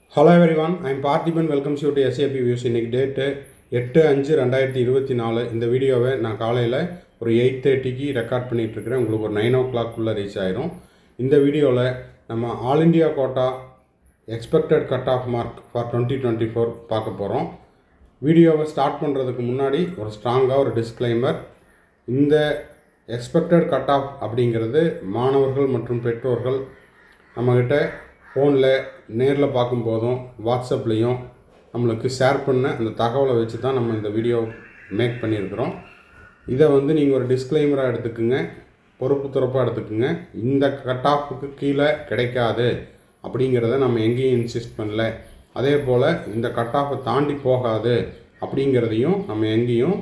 hello everyone I'm Parthiban welcomes you to SAP views இன்னைக்கு date எட்டு அஞ்சு ரெண்டாயிரத்தி இருபத்தி நாலு இந்த வீடியோவை நான் காலையில் ஒரு எயிட் தேர்ட்டிக்கு ரெக்கார்ட் பண்ணிகிட்ருக்கிறேன் உங்களுக்கு ஒரு நைன் ஓ கிளாக்குள்ளே ரீச் ஆயிரும் இந்த வீடியோவில் நம்ம all India quota expected cut off mark for twenty twenty four பார்க்க போகிறோம் வீடியோவை ஸ்டார்ட் பண்ணுறதுக்கு முன்னாடி ஒரு ஸ்ட்ராங்காக ஒரு டிஸ்க்ளைமர் இந்த எக்ஸ்பெக்டட் கட் ஆஃப் அப்படிங்கிறது மாணவர்கள் மற்றும் பெற்றோர்கள் நம்மக்கிட்ட ஃபோனில் நேரில் பார்க்கும்போதும் வாட்ஸ்அப்லேயும் நம்மளுக்கு ஷேர் பண்ண அந்த தகவலை வச்சு தான் நம்ம இந்த வீடியோ மேக் பண்ணியிருக்கிறோம் இதை வந்து நீங்கள் ஒரு டிஸ்க்ளைமராக எடுத்துக்குங்க பொறுப்பு துறப்பாக எடுத்துக்குங்க இந்த கட் ஆஃபுக்கு கீழே கிடைக்காது அப்படிங்கிறத நம்ம எங்கேயும் இன்சிஸ்ட் பண்ணல அதே போல் இந்த கட் ஆஃபை தாண்டி போகாது அப்படிங்கிறதையும் நம்ம எங்கேயும்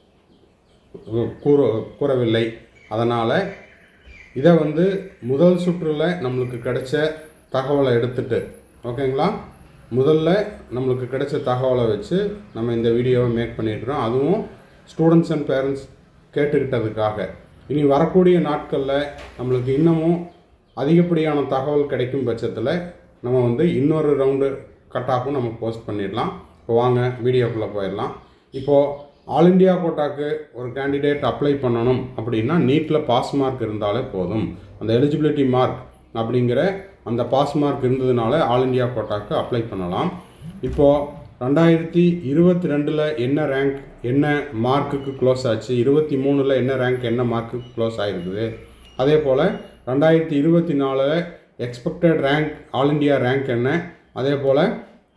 கூற கூறவில்லை அதனால் இதை வந்து முதல் சுற்றில் நம்மளுக்கு கிடைச்ச தகவலை எடுத்துட்டு ஓகேங்களா முதல்ல நம்மளுக்கு கிடைச்ச தகவலை வச்சு நம்ம இந்த வீடியோவை மேக் பண்ணியிருக்கிறோம் அதுவும் ஸ்டூடெண்ட்ஸ் அண்ட் பேரண்ட்ஸ் கேட்டுக்கிட்டதுக்காக இனி வரக்கூடிய நாட்களில் நம்மளுக்கு இன்னமும் அதிகப்படியான தகவல் கிடைக்கும் பட்சத்தில் நம்ம வந்து இன்னொரு ரவுண்டு கட் ஆஃபும் நம்ம போஸ்ட் பண்ணிடலாம் இப்போ வாங்க வீடியோக்குள்ளே போயிடலாம் இப்போது ஆல் இண்டியா கோட்டாக்கு ஒரு கேண்டிடேட் அப்ளை பண்ணணும் அப்படின்னா நீட்டில் பாஸ் மார்க் இருந்தாலே போதும் அந்த எலிஜிபிலிட்டி மார்க் அப்படிங்கிற அந்த பாஸ் மார்க் இருந்ததுனால ஆல் இண்டியா கோட்டாக்கு அப்ளை பண்ணலாம் இப்போது ரெண்டாயிரத்தி இருபத்தி ரெண்டில் என்ன ரேங்க் என்ன மார்க்குக்கு க்ளோஸ் ஆச்சு இருபத்தி மூணில் என்ன ரேங்க் என்ன மார்க்குக்கு க்ளோஸ் ஆகிருக்குது அதே போல் ரெண்டாயிரத்தி இருபத்தி நாலில் expected rank all India rank என்ன அதே போல்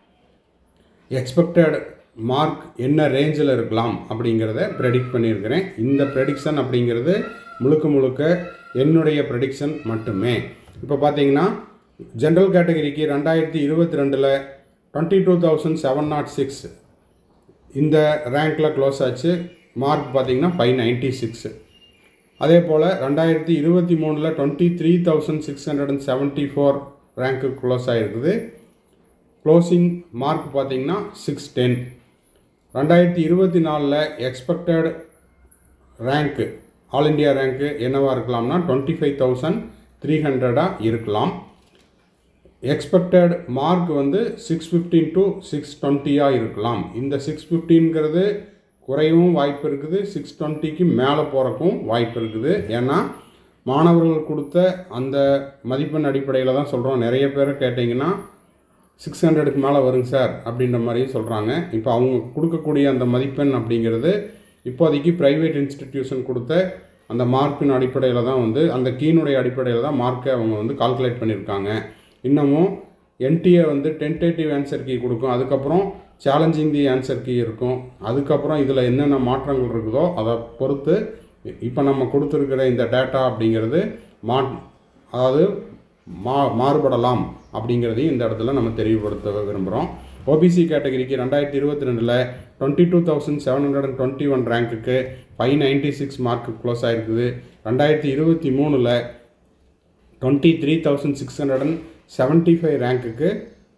எக்ஸ்பெக்டட் மார்க் என்ன ரேஞ்சில் இருக்கலாம் அப்படிங்கிறத ப்ரெடிக்ட் பண்ணியிருக்கிறேன் இந்த ப்ரெடிக்ஷன் அப்படிங்கிறது முழுக்க முழுக்க என்னுடைய ப்ரெடிக்ஷன் மட்டுமே இப்போ பார்த்தீங்கன்னா ஜென்ரல் கேட்டகரிக்கு ரெண்டாயிரத்தி இருபத்தி ரெண்டில் twenty two thousand seven nought six இந்த ரேங்க்கில் க்ளோஸ் ஆச்சு மார்க் பார்த்தீங்கன்னா ஃபைவ் நைன்ட்டி சிக்ஸ் அதே போல் ரெண்டாயிரத்தி இருபத்தி மூணில் twenty three thousand six hundred and seventy four ரேங்க்கு க்ளோஸ் ஆகிருக்குது க்ளோசிங் மார்க் பார்த்தீங்கன்னா சிக்ஸ் டென் ரெண்டாயிரத்தி இருபத்தி நாலில் எக்ஸ்பெக்டட் ரேங்க்கு ஆல் இண்டியா ரேங்க்கு என்னவாக இருக்கலாம்னா டுவெண்ட்டி ஃபைவ் தௌசண்ட் த்ரீ ஹண்ட்ரடாக இருக்கலாம் எக்ஸ்பெக்டட் மார்க் வந்து சிக்ஸ் ஃபிஃப்டீன் டு சிக்ஸ் டுவெண்ட்டியாக இருக்கலாம் இந்த சிக்ஸ் ஃபிஃப்டீன்கிறது குறையவும் வாய்ப்பு இருக்குது சிக்ஸ் டுவெண்ட்டிக்கு மேலே போகிறக்கும் வாய்ப்பு இருக்குது ஏன்னா மாணவர்கள் கொடுத்த அந்த மதிப்பெண் அடிப்படையில் தான் சொல்கிறோம் நிறைய பேர் கேட்டிங்கன்னா சிக்ஸ் ஹண்ட்ரடுக்கு மேலே வருங்க சார் அப்படின்ற மாதிரியும் சொல்கிறாங்க இப்போ அவங்க கொடுக்கக்கூடிய அந்த மதிப்பெண் அப்படிங்கிறது இப்போதைக்கு ப்ரைவேட் இன்ஸ்டிடியூஷன் கொடுத்த அந்த மார்க்கின் அடிப்படையில் தான் வந்து அந்த கீனுடைய அடிப்படையில் தான் மார்க்கை அவங்க வந்து கால்குலேட் பண்ணியிருக்காங்க இன்னமும் என்டிஏ வந்து டென்டேட்டிவ் ஆன்சர் கீ கொடுக்கும் அதுக்கப்புறம் சேலஞ்சிங் தி ஆன்சர் கீ இருக்கும் அதுக்கப்புறம் இதில் என்னென்ன மாற்றங்கள் இருக்குதோ அதை பொறுத்து இப்போ நம்ம கொடுத்துருக்கிற இந்த டேட்டா அப்படிங்கிறது மா அதாவது மா மாறுபடலாம் அப்படிங்கிறதையும் இந்த இடத்துல நம்ம தெளிவுபடுத்த விரும்புகிறோம் ஓபிசி கேட்டகரிக்கு ரெண்டாயிரத்தி இருபத்தி ரெண்டில் twenty two thousand seven hundred and twenty one ரேங்க்குக்கு ஃபைவ் நைன்ட்டி சிக்ஸ் மார்க்கு க்ளோஸ் ஆகிருக்குது ரெண்டாயிரத்தி இருபத்தி மூணில் twenty three thousand six hundred and seventy five ரேங்க்குக்கு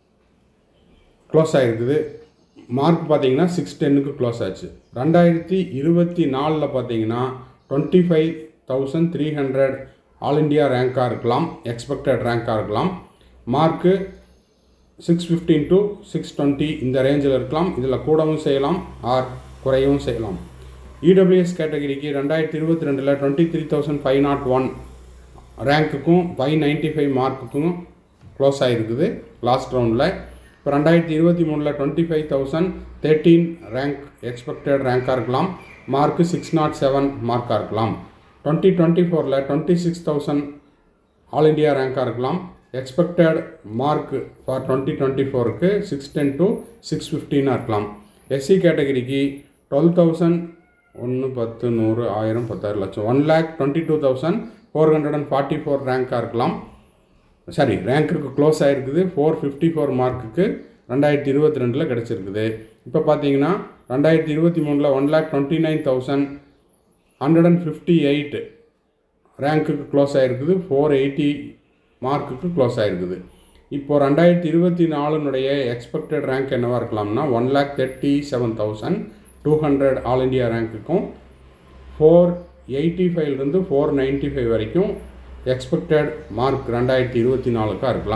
க்ளோஸ் ஆகிருக்குது மார்க் பார்த்தீங்கன்னா சிக்ஸ் டென்னுக்கு க்ளோஸ் ஆச்சு ரெண்டாயிரத்தி இருபத்தி நாலில் பார்த்தீங்கன்னா twenty five thousand three hundred all India ரேங்காக இருக்கலாம் எக்ஸ்பெக்டட் ரேங்காக இருக்கலாம் மார்க்கு six fifteen to six twenty இந்த ரேஞ்சில் இருக்கலாம் இதில் கூடவும் செய்யலாம் ஆர் குறையவும் செய்யலாம் இடபிள்யூஎஸ் கேட்டகரிக்கு ரெண்டாயிரத்தி இருபத்தி ரெண்டில் twenty three thousand five nought one ரேங்க்குக்கும் ஃபைவ் நைன்ட்டி ஃபைவ் மார்க்குக்கும் க்ளோஸ் ஆகிருக்குது லாஸ்ட் ரவுண்டில் இப்போ ரெண்டாயிரத்தி இருபத்தி மூணில் twenty five thousand thirteen rank expected ரேங்காக இருக்கலாம் மார்க்கு சிக்ஸ் நாட் செவன் மார்க்காக இருக்கலாம் டுவெண்ட்டி டுவெண்ட்டி ஃபோரில் twenty six thousand all India ரேங்காக இருக்கலாம் expected mark for twenty twenty ஃபோருக்கு சிக்ஸ் டென் டு சிக்ஸ் ஃபிஃப்டீனாக இருக்கலாம் எஸ்சி கேட்டகரிக்கு டுவெல் தௌசண்ட் ஒன்று பத்து நூறு ஆயிரம் பத்தாயிரம் லட்சம் one lakh twenty two thousand four hundred and forty four ரேங்காக இருக்கலாம் சாரி ரேங்க்குக்கு க்ளோஸ் ஆகிருக்குது ஃபோர் ஃபிஃப்டி ஃபோர் மார்க்குக்கு ரெண்டாயிரத்தி இருபத்தி ரெண்டில் கிடச்சிருக்குது இப்போ பார்த்தீங்கன்னா ரெண்டாயிரத்தி இருபத்தி மூணில் one lakh twenty nine thousand hundred and fifty eight ரேங்க்குக்கு க்ளோஸ் ஆகிருக்குது ஃபோர் எயிட்டி மார்க்குக்கு க்ளோஸ் ஆகிருக்குது இப்போது ரெண்டாயிரத்தி இருபத்தி நாலுனுடைய எக்ஸ்பெக்டட் ரேங்க் என்னவாக இருக்கலாம்னா one lakh thirty seven thousand two hundred all India ரேங்க்குக்கும் ஃபோர் எயிட்டி ஃபைவ்லேருந்து ஃபோர் நைன்ட்டி ஃபைவ் வரைக்கும் எக்ஸ்பெக்டட் மார்க் ரெண்டாயிரத்தி இருபத்தி நாலுக்காக இருக்கலாம்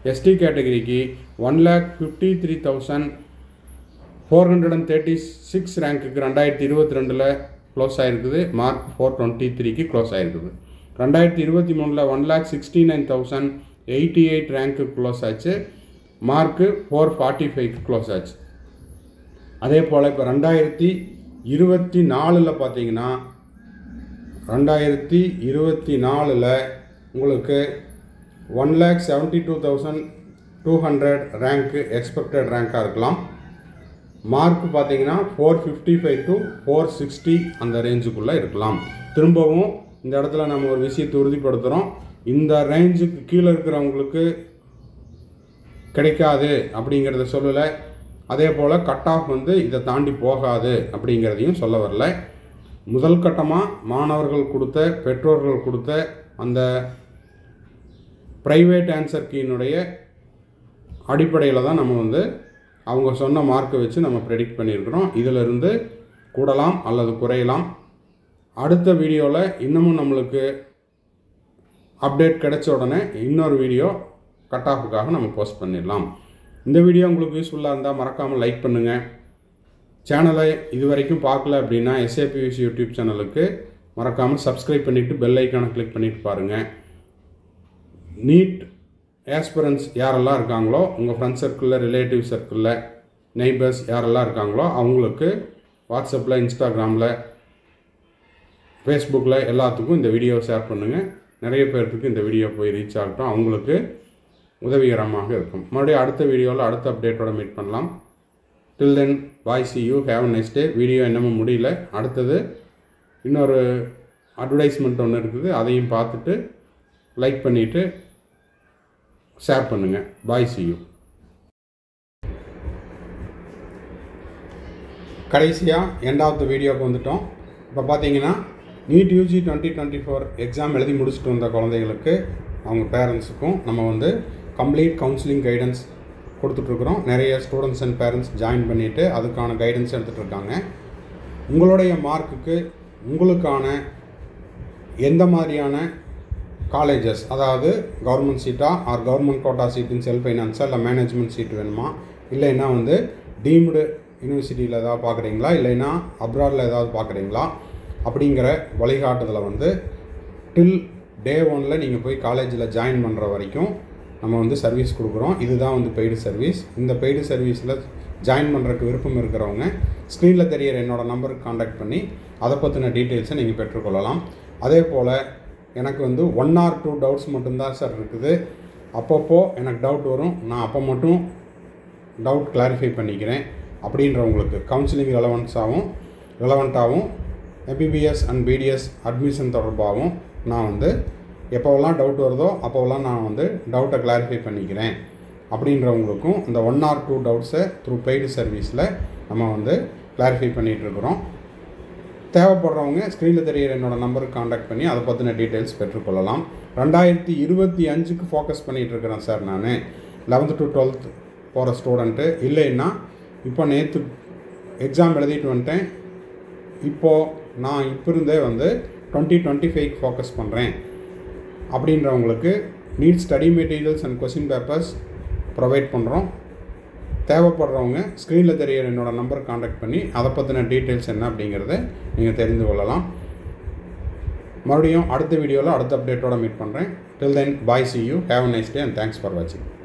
எஸ்டி கேட்டகரிக்கு one lakh fifty three thousand four hundred and thirty six ரேங்க்குக்கு ரெண்டாயிரத்தி இருபத்தி ரெண்டில் க்ளோஸ் ஆகிருக்குது மார்க் ஃபோர் டுவெண்ட்டி த்ரீக்கு க்ளோஸ் ஆகிருக்குது ரெண்டாயிரத்தி இருபத்தி மூணில் one lakh sixty nine thousand eighty eight ரேங்க்கு க்ளோஸ் ஆச்சு மார்க்கு ஃபோர் ஃபார்ட்டி ஃபைவ்க்கு க்ளோஸ் ஆச்சு அதே போல் இப்போ ரெண்டாயிரத்தி இருபத்தி நாலில் பார்த்தீங்கன்னா ரெண்டாயிரத்தி இருபத்தி நாலில் உங்களுக்கு one lakh seventy two thousand two hundred ரேங்க்கு எக்ஸ்பெக்டட் ரேங்காக இருக்கலாம் மார்க் பார்த்தீங்கன்னா four fifty five to four sixty அந்த ரேஞ்சுக்குள்ளே இருக்கலாம் திரும்பவும் இந்த இடத்துல நம்ம ஒரு விஷயத்தை உறுதிப்படுத்துகிறோம் இந்த ரேஞ்சுக்கு கீழே இருக்கிறவங்களுக்கு கிடைக்காது அப்படிங்கிறத சொல்லலை அதே போல் கட் ஆஃப் வந்து இதை தாண்டி போகாது அப்படிங்கிறதையும் சொல்ல வரல முதல் கட்டமாக மாணவர்கள் கொடுத்த பெற்றோர்கள் கொடுத்த அந்த ப்ரைவேட் ஆன்சர் கீனுடைய அடிப்படையில் தான் நம்ம வந்து அவங்க சொன்ன மார்க்கை வச்சு நம்ம ப்ரெடிக்ட் பண்ணியிருக்கிறோம் இதிலிருந்து கூடலாம் அல்லது குறையலாம் அடுத்த வீடியோவில் இன்னமும் நம்மளுக்கு அப்டேட் கிடைச்ச உடனே இன்னொரு வீடியோ கட் ஆஃபுக்காக நம்ம போஸ்ட் பண்ணிடலாம் இந்த வீடியோ உங்களுக்கு யூஸ்ஃபுல்லாக இருந்தால் மறக்காமல் லைக் பண்ணுங்கள் சேனலை இது வரைக்கும் பார்க்கல அப்படின்னா எஸ்ஏபியூசி யூடியூப் சேனலுக்கு மறக்காமல் சப்ஸ்கிரைப் பண்ணிவிட்டு பெல் ஐக்கானை கிளிக் பண்ணிட்டு பாருங்கள் நீட் ஆஸ்பிரன்ஸ் யாரெல்லாம் இருக்காங்களோ உங்கள் ஃப்ரெண்ட்ஸ் சர்க்கிளில் ரிலேட்டிவ் சர்க்கிளில் நெய்பர்ஸ் யாரெல்லாம் இருக்காங்களோ அவங்களுக்கு வாட்ஸ்அப்பில் இன்ஸ்டாகிராமில் ஃபேஸ்புக்கில் எல்லாத்துக்கும் இந்த வீடியோவை ஷேர் பண்ணுங்கள் நிறைய பேர்த்துக்கு இந்த வீடியோ போய் ரீச் ஆகட்டும் அவங்களுக்கு உதவிகரமாக இருக்கும் மறுபடியும் அடுத்த வீடியோவில் அடுத்த அப்டேட்டோட மீட் பண்ணலாம் till then bye see you have next day video இன்னமும் முடியல அடுத்தது இன்னொரு அட்வர்டைஸ்மெண்ட் ஒன்று இருக்குது அதையும் பார்த்துட்டு லைக் பண்ணிவிட்டு ஷேர் பண்ணுங்கள் பாய் சி யூ கடைசியாக எண்ட் ஆஃப் த வீடியோக்கு வந்துட்டோம் இப்போ பார்த்தீங்கன்னா NEET UG twenty twenty four exam எழுதி முடிச்சுட்டு வந்த குழந்தைகளுக்கு அவங்க பேரண்ட்ஸுக்கும் நம்ம வந்து கம்ப்ளீட் கவுன்சிலிங் கைடன்ஸ் கொடுத்துட்ருக்குறோம் நிறைய ஸ்டூடெண்ட்ஸ் அண்ட் பேரண்ட்ஸ் ஜாயின் பண்ணிவிட்டு அதுக்கான கைடன்ஸ் எடுத்துகிட்டு இருக்காங்க உங்களுடைய மார்க்குக்கு உங்களுக்கான எந்த மாதிரியான காலேஜஸ் அதாவது கவர்மெண்ட் சீட்டா ஆர் கவர்மெண்ட் கோட்டா சீட்டுன்னு செல்ஃப் ஃபைனான்ஸா இல்லை மேனேஜ்மெண்ட் சீட் வேணுமா இல்லைன்னா வந்து டீம்டு யூனிவர்சிட்டியில் ஏதாவது பார்க்குறீங்களா இல்லைன்னா அப்ராடில் ஏதாவது பார்க்குறீங்களா அப்படிங்கிற வழிகாட்டுதலை வந்து டில் டே ஒனில் நீங்கள் போய் காலேஜில் ஜாயின் பண்ணுற வரைக்கும் நம்ம வந்து சர்வீஸ் கொடுக்குறோம் இதுதான் வந்து பெய்டு சர்வீஸ் இந்த பெய்டு சர்வீஸில் ஜாயின் பண்ணுறதுக்கு விருப்பம் இருக்கிறவங்க ஸ்க்ரீனில் தெரியிற என்னோடய நம்பருக்கு காண்டாக்ட் பண்ணி அதை பற்றின டீட்டெயில்ஸை நீங்கள் பெற்றுக்கொள்ளலாம் அதே போல் எனக்கு வந்து ஒன் ஆர் டூ டவுட்ஸ் மட்டும்தான் சார் இருக்குது அப்பப்போ எனக்கு டவுட் வரும் நான் அப்போ மட்டும் டவுட் கிளாரிஃபை பண்ணிக்கிறேன் அப்படின்றவங்களுக்கு கவுன்சிலிங் ரெலவன்ஸாகவும் ரெலவெண்ட்டாகவும் எம்பிபிஎஸ் அண்ட் பிடிஎஸ் அட்மிஷன் தொடர்பாகவும் நான் வந்து எப்போவெல்லாம் டவுட் வருதோ அப்போவெல்லாம் நான் வந்து டவுட்டை கிளாரிஃபை பண்ணிக்கிறேன் அப்படின்றவங்களுக்கும் இந்த ஒன் ஆர் டூ டவுட்ஸை த்ரூ பெய்டு சர்வீஸில் நம்ம வந்து கிளாரிஃபை பண்ணிகிட்ருக்குறோம் தேவைப்படுறவங்க ஸ்க்ரீனில் தெரியிற என்னோட நம்பருக்கு காண்டாக்ட் பண்ணி அதை பற்றின டீட்டெயில்ஸ் பெற்றுக்கொள்ளலாம் ரெண்டாயிரத்தி இருபத்தி அஞ்சுக்கு ஃபோக்கஸ் பண்ணிகிட்டு இருக்கிறேன் சார் நான் லெவன்த்து டு டுவெல்த் போகிற ஸ்டூடெண்ட்டு இல்லைன்னா இப்போ நேற்று எக்ஸாம் எழுதிட்டு வந்துட்டேன் இப்போது நான் இப்போ இருந்தே வந்து டுவெண்ட்டி டுவெண்ட்டி ஃபைவ் ஃபோக்கஸ் பண்ணுறேன் அப்படின்றவங்களுக்கு NEET study materials and question papers provide பண்ணுறோம் தேவைப்படுறவங்க ஸ்க்ரீனில் தெரியிற என்னோடய நம்பருக்கு காண்டாக்ட் பண்ணி அதை பற்றின டீட்டெயில்ஸ் என்ன அப்படிங்கிறத நீங்கள் தெரிந்து கொள்ளலாம் மறுபடியும் அடுத்த வீடியோவில் அடுத்த அப்டேட்டோட மீட் பண்ணுறேன் till then bye see you have nice day and thanks for வாட்சிங்